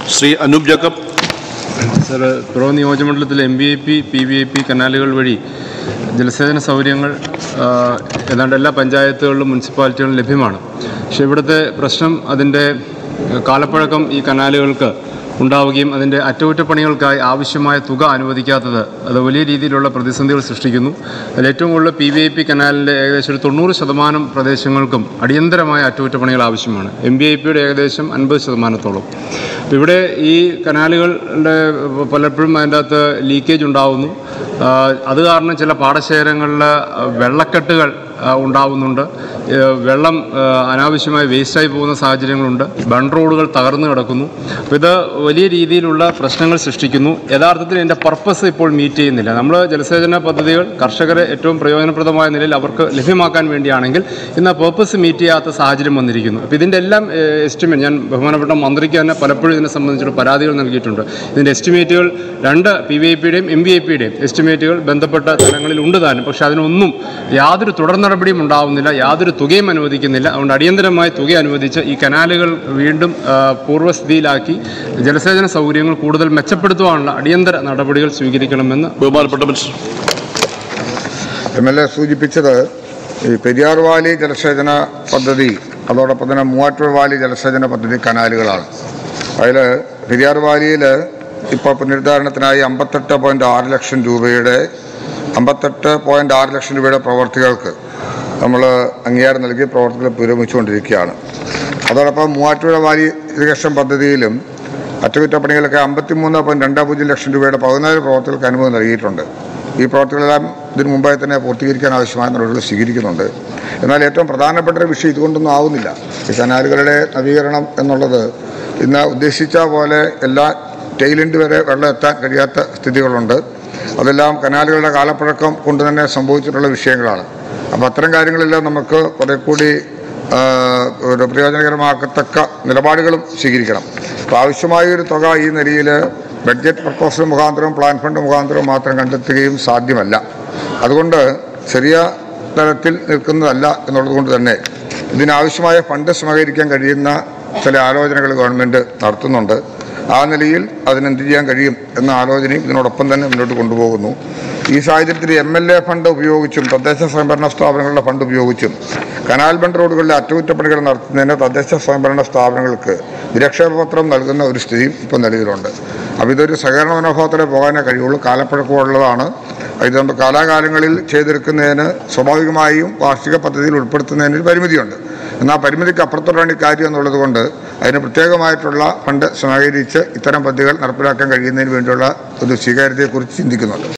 Shri Anoop Jacob sir പ്രോ നിയോജകമണ്ഡലത്തിലെ M B I P P V I P കനാലുകൾ വഴി ജലസേചന സൗകര്യങ്ങൾ ആ, ഏതാണ്ട് എല്ലാ പഞ്ചായത്തുകളിലും മുനിസിപ്പാലിറ്റികളിലും ലഭ്യമാണ് പക്ഷേ ഇവിടുത്തെ പ്രശ്നം അതിൻ്റെ കാലപ്പഴക്കം ഈ കനാലുകൾക്ക് ഉണ്ടാവുകയും അതിൻ്റെ അറ്റകുറ്റപ്പണികൾക്കായി ആവശ്യമായ തുക അനുവദിക്കാത്തത് അത് വലിയ രീതിയിലുള്ള പ്രതിസന്ധികൾ സൃഷ്ടിക്കുന്നു അതിൽ ഏറ്റവും കൂടുതൽ പി വി ഐ പി കനാലിൻ്റെ ഏകദേശം ഒരു തൊണ്ണൂറ് ശതമാനം പ്രദേശങ്ങൾക്കും അടിയന്തരമായ അറ്റകുറ്റപ്പണികൾ ആവശ്യമാണ് എം ബി ഐ പിയുടെ ഏകദേശം അൻപത് ശതമാനത്തോളം അപ്പോൾ ഇവിടെ ഈ കനാലുകളുടെ പലപ്പോഴും അതിൻ്റെ അകത്ത് ലീക്കേജ് ഉണ്ടാവുന്നു ആ, അത് കാരണം ചില പാടശേഖരങ്ങളിൽ വെള്ളക്കെട്ടുകൾ ആ, ഉണ്ടാവുന്നുണ്ട് ഏ, വെള്ളം ആ, അനാവശ്യമായി വേസ്റ്റായി പോകുന്ന സാഹചര്യങ്ങളുണ്ട് ബൺ റോഡുകൾ തകർന്നു കിടക്കുന്നു അപ്പോൾ ഇത് വലിയ രീതിയിലുള്ള പ്രശ്നങ്ങൾ സൃഷ്ടിക്കുന്നു യഥാർത്ഥത്തിൽ ഇതിൻ്റെ പർപ്പസ് ഇപ്പോൾ മീറ്റ് ചെയ്യുന്നില്ല നമ്മൾ ജലസേചന പദ്ധതികൾ കർഷകരെ ഏറ്റവും പ്രയോജനപ്രദമായ നിലയിൽ അവർക്ക് ലഭ്യമാക്കാൻ വേണ്ടിയാണെങ്കിൽ ഇന്ന് പർപ്പസ് മീറ്റ് ചെയ്യാത്ത സാഹചര്യം വന്നിരിക്കുന്നു അപ്പോൾ ഇതിൻ്റെ എല്ലാം എസ്റ്റിമേറ്റ് ഞാൻ ബഹുമാനപ്പെട്ട മന്ത്രിക്ക് തന്നെ പലപ്പോഴും ഇതിനെ സംബന്ധിച്ചുള്ള പരാതികൾ നൽകിയിട്ടുണ്ട് ഇതിൻ്റെ എസ്റ്റിമേറ്റുകൾ രണ്ട് പി വി ഐ പിയുടെയും എം ബി ഐ പിയുടെയും എസ്റ്റിമേറ്റുകൾ ബന്ധപ്പെട്ട തലങ്ങളിൽ ഉണ്ട് താനും പക്ഷേ അതിനൊന്നും യാതൊരു തുടർ നടപടിയും ഉണ്ടാവുന്നില്ല യാതൊരു തുകയും അനുവദിക്കുന്നില്ല അതുകൊണ്ട് അടിയന്തരമായി തുക അനുവദിച്ച് ഈ കനാലുകൾ വീണ്ടും ആ, പൂർവ്വസ്ഥിതിയിലാക്കി ജലസേചന സൗകര്യങ്ങൾ കൂടുതൽ മെച്ചപ്പെടുത്തുവാനുള്ള അടിയന്തര നടപടികൾ സ്വീകരിക്കണമെന്ന് ബഹുമാനപ്പെട്ട മിനിസ്റ്റർ എം എൽ എ സൂചിപ്പിച്ചത് ഈ പെരിയാർ വാലി ജലസേചന പദ്ധതി അതോടൊപ്പം തന്നെ മൂവാറ്റുപുഴ വാലി ജലസേചന പദ്ധതി കനാലുകളാണ് അതിൽ പെരിയാർ വാലിയിൽ ഇപ്പോൾ പുനരുദ്ധാരണത്തിനായി അമ്പത്തെട്ട് പോയിൻറ്റ് ആറ് ലക്ഷം രൂപയുടെ അമ്പത്തെട്ട് പോയിൻറ്റ് ആറ് ലക്ഷം രൂപയുടെ പ്രവർത്തികൾക്ക് നമ്മൾ അംഗീകാരം നൽകി പ്രവർത്തനങ്ങൾ പുരോഗമിച്ചുകൊണ്ടിരിക്കുകയാണ് അതോടൊപ്പം മൂവാറ്റുപുഴ വാലി ഇറിഗേഷൻ പദ്ധതിയിലും അറ്റകുറ്റപ്പണികൾക്ക് അമ്പത്തിമൂന്ന് പോയിൻറ്റ് രണ്ട് പൂജ്യം ലക്ഷം രൂപയുടെ പതിനാല് പ്രവർത്തികൾക്ക് അനുമതി നൽകിയിട്ടുണ്ട് ഈ പ്രവർത്തികളെല്ലാം ഇതിനു മുമ്പായി തന്നെ പൂർത്തീകരിക്കാൻ ആവശ്യമായ നടപടികൾ സ്വീകരിക്കുന്നുണ്ട് എന്നാൽ ഏറ്റവും പ്രധാനപ്പെട്ട ഒരു വിഷയം ഇതുകൊണ്ടൊന്നും ആവുന്നില്ല ഈ കനാലുകളുടെ നവീകരണം എന്നുള്ളത് ഇന്ന് ഉദ്ദേശിച്ച പോലെ എല്ലാ ടൈലൻഡ് വരെ വെള്ളം എത്താൻ കഴിയാത്ത സ്ഥിതികളുണ്ട് അതെല്ലാം കനാലുകളുടെ കാലപ്പഴക്കം കൊണ്ട് തന്നെ സംഭവിച്ചിട്ടുള്ള വിഷയങ്ങളാണ് അപ്പോൾ അത്തരം കാര്യങ്ങളെല്ലാം നമുക്ക് കുറെ കൂടി ആ, ഒരു പ്രയോജനകരമാക്കത്തക്ക നിലപാടുകളും സ്വീകരിക്കണം അപ്പോൾ ആവശ്യമായ ഒരു തുക ഈ നിലയിൽ ബഡ്ജറ്റ് പ്രപ്പോസൽ മുഖാന്തരം പ്ലാൻ ഫണ്ട് മുഖാന്തരം മാത്രം കണ്ടെത്തുകയും സാധ്യമല്ല അതുകൊണ്ട് ചെറിയ തലത്തിൽ നിൽക്കുന്നതല്ല എന്നുള്ളത് കൊണ്ട് തന്നെ ഇതിനാവശ്യമായ ഫണ്ട് സമാഹരിക്കാൻ കഴിയുന്ന ചില ആലോചനകൾ ഗവൺമെൻറ് നടത്തുന്നുണ്ട് ആ നിലയിൽ അതിനെന്ത് ചെയ്യാൻ കഴിയും എന്ന ആലോചനയും ഇതിനോടൊപ്പം തന്നെ മുന്നോട്ട് കൊണ്ടുപോകുന്നു ഈ സാഹചര്യത്തിൽ എം എൽ എ ഫണ്ട് ഉപയോഗിച്ചും തദ്ദേശ സ്വയംഭരണ സ്ഥാപനങ്ങളുടെ ഫണ്ട് ഉപയോഗിച്ചും കനാൽ ബണ്ട് റോഡുകളിലെ അറ്റകുറ്റപ്പണികൾ നടത്തുന്നതിന് തദ്ദേശ സ്വയംഭരണ സ്ഥാപനങ്ങൾക്ക് നിരക്ഷേപപത്രം നൽകുന്ന ഒരു സ്ഥിതിയും ഇപ്പോൾ നിലവിലുണ്ട് അപ്പോൾ ഇതൊരു സഹകരണ മനോഭാവത്തിലെ പോകാനേ കഴിയുള്ളൂ കാലപ്പഴക്കമുള്ളതാണ് ഇത് നമ്മൾ കാലാകാലങ്ങളിൽ ചെയ്തെടുക്കുന്നതിന് സ്വാഭാവികമായും വാർഷിക പദ്ധതിയിൽ ഉൾപ്പെടുത്തുന്നതിന് ഒരു പരിമിതിയുണ്ട് എന്നാൽ പരിമിതിക്ക് അപ്പുറത്തോടാണ് ഈ കാര്യം എന്നുള്ളത് കൊണ്ട് അതിന് പ്രത്യേകമായിട്ടുള്ള ഫണ്ട് സമാഹരിച്ച് ഇത്തരം പദ്ധതികൾ നടപ്പിലാക്കാൻ കഴിയുന്നതിന് വേണ്ടിയുള്ള ഒരു സ്വീകാര്യതയെക്കുറിച്ച് ചിന്തിക്കുന്നുണ്ട്